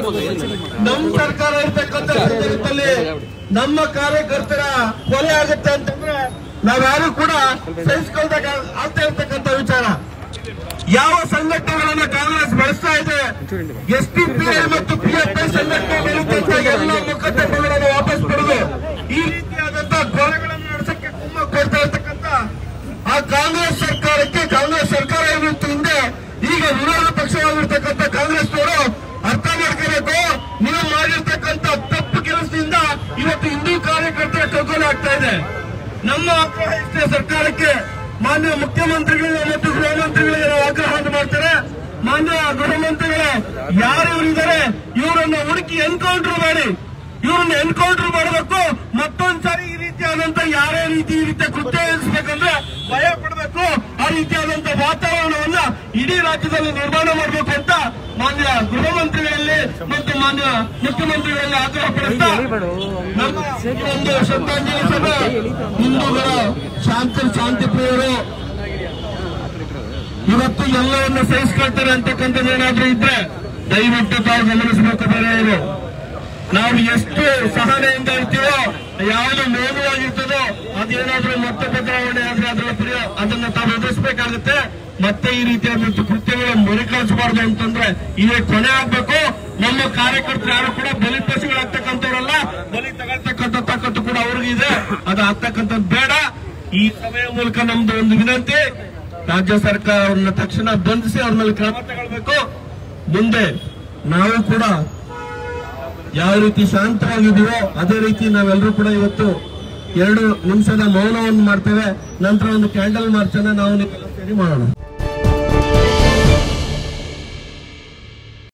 ನಮ್ಮ ಸರ್ಕಾರ ಇರ್ತಕ್ಕಂಥ ಸಂದರ್ಭದಲ್ಲಿ ನಮ್ಮ ಕಾರ್ಯಕರ್ತರ ಕೊಲೆ ಆಗುತ್ತೆ ಅಂತಂದ್ರೆ ನಾವ್ಯಾರು ಕೂಡ ಸಹಿಸ್ಕೊಳ್ದಾಗ ಆಗ್ತಾ ಇರ್ತಕ್ಕಂಥ ವಿಚಾರ ಯಾವ ಸಂಘಟನೆಗಳನ್ನ ಕಾಂಗ್ರೆಸ್ ಬಳಸ್ತಾ ಇದೆ ಎಸ್ ಟಿ ಪಿ ಐ ಮತ್ತು ಪಿ ಎಫ್ ಐ ಸಂಘಟನೆಗಳಿದ್ದಂತ ಎಲ್ಲ ಮೊಕದ್ದಮೆಗಳನ್ನು ವಾಪಸ್ ಪಡೆದು ಈ ರೀತಿಯಾದಂತಹ ಕೊಲೆಗಳನ್ನು ನಡೆಸಕ್ಕೆ ಕುಮ್ಮ ಕೊಡ್ತಾ ಇರ್ತಕ್ಕಂಥ ಆ ಕಾಂಗ್ರೆಸ್ ಸರ್ಕಾರಕ್ಕೆ ಕಾಂಗ್ರೆಸ್ ಸರ್ಕಾರ ಇವತ್ತು ಹಿಂದೆ ಈಗ ವಿರೋಧ ಪಕ್ಷವಾಗಿರ್ತಕ್ಕಂಥ ಕಾಂಗ್ರೆಸ್ನವರು ಅರ್ಥ ಮಾಡ್ಕೋಬೇಕು ನೀವು ಮಾಡಿರ್ತಕ್ಕಂಥ ತಪ್ಪು ಕೆಲಸದಿಂದ ಇವತ್ತು ಹಿಂದೂ ಕಾರ್ಯಕರ್ತರ ಕಗ್ಗೊಲೆ ಆಗ್ತಾ ಇದೆ ನಮ್ಮ ಆಗ್ರಹ ಇಷ್ಟೇ ಸರ್ಕಾರಕ್ಕೆ ಮಾನ್ಯ ಮುಖ್ಯಮಂತ್ರಿಗಳು ಮತ್ತು ಗೃಹ ಮಂತ್ರಿಗಳಿಗೆ ನಾವು ಆಗ್ರಹ ಮಾಡ್ತಾರೆ ಮಾನ್ಯ ಗೃಹ ಮಂತ್ರಿಗಳೇ ಯಾರು ಇವರಿದ್ದಾರೆ ಇವರನ್ನ ಹುಡುಕಿ ಎನ್ಕೌಂಟರ್ ಮಾಡಿ ಇವ್ರನ್ನ ಎನ್ಕೌಂಟರ್ ಮಾಡಬೇಕು ಮತ್ತೊಂದ್ಸಾರಿ ಈ ರೀತಿಯಾದಂತ ಯಾರೇ ರೀತಿ ಈ ರೀತಿಯ ಕೃತ್ಯ ಎನಿಸ್ಬೇಕಂದ್ರೆ ಭಯ ಪಡಬೇಕು ಆ ರೀತಿಯಾದಂತ ವಾತಾವರಣವನ್ನ ಇಡೀ ರಾಜ್ಯದಲ್ಲಿ ನಿರ್ಮಾಣ ಮಾಡಬೇಕು ಅಂತ ಮಾನ್ಯ ಗೃಹ ಮಂತ್ರಿಗಳಲ್ಲಿ ಮತ್ತು ಮಾನ್ಯ ಮುಖ್ಯಮಂತ್ರಿಗಳಲ್ಲಿ ಆಗ್ರಹ ಪಡಿಸ್ತಾ ನಮ್ಮ ಈ ಒಂದು ಶ್ರದ್ಧಾಂಜಲಿ ಸಭೆ ಹಿಂದೂಗಳ ಶಾಂತಿ ಶಾಂತಿ ಪ್ರಿಯರು ಇವತ್ತು ಎಲ್ಲವನ್ನ ಸಹಿಸ್ಕೊಳ್ತಾರೆ ಅಂತಕ್ಕಂಥದ್ದು ಏನಾದ್ರೂ ಇದ್ರೆ ದಯವಿಟ್ಟು ತಾವು ಗಮನಿಸಬೇಕು ಬೇರೆಯವರು ನಾವು ಎಷ್ಟು ಸಹನೆಯಿಂದ ಇರ್ತೀವೋ ಯಾವುದು ಮೌನವಾಗಿರ್ತದೋ ಅದೇನಾದ್ರೂ ಮತ್ತೆ ಬದಲಾವಣೆ ಆದ್ರೆ ಅದರ ಪ್ರಿಯ ಅದನ್ನ ತಾವು ಎದುರಿಸಬೇಕಾಗುತ್ತೆ ಮತ್ತೆ ಈ ರೀತಿಯಾದಂತ ಕೃತ್ಯಗಳು ಮರುಕಳಿಸಬಾರ್ದು ಅಂತಂದ್ರೆ ಇದೇ ಕೊನೆ ಆಗ್ಬೇಕು ನಮ್ಮ ಕಾರ್ಯಕರ್ತರು ಯಾರು ಕೂಡ ಬಲಿ ಪಶುಗಳಾಗ್ತಕ್ಕಂಥವ್ರಲ್ಲ ಬಲಿ ತಗೊಳ್ತಕ್ಕಂಥ ತಾಕತ್ತು ಕೂಡ ಅವ್ರಿಗಿದೆ ಅದು ಆಗ್ತಕ್ಕಂಥದ್ದು ಬೇಡ ಈ ಸಭೆಯ ಮೂಲಕ ನಮ್ದು ಒಂದು ವಿನಂತಿ ರಾಜ್ಯ ಸರ್ಕಾರವನ್ನ ತಕ್ಷಣ ಬಂಧಿಸಿ ಅವ್ರ ಮೇಲೆ ಕ್ರಮ ತಗೊಳ್ಬೇಕು ಮುಂದೆ ನಾವು ಕೂಡ ಯಾವ ರೀತಿ ಶಾಂತವಾಗಿದೀವೋ ಅದೇ ರೀತಿ ನಾವೆಲ್ಲರೂ ಕೂಡ ಇವತ್ತು ಎರಡು ನಿಮಿಷದ ಮೌನವನ್ನು ಮಾಡ್ತೇವೆ ನಂತರ ಒಂದು ಕ್ಯಾಂಡಲ್ ಮಾರ್ಚ್ ಅನ್ನ ನಾವು ನೀವೆಲ್ಲ ಸೇರಿ ಮಾಡೋಣ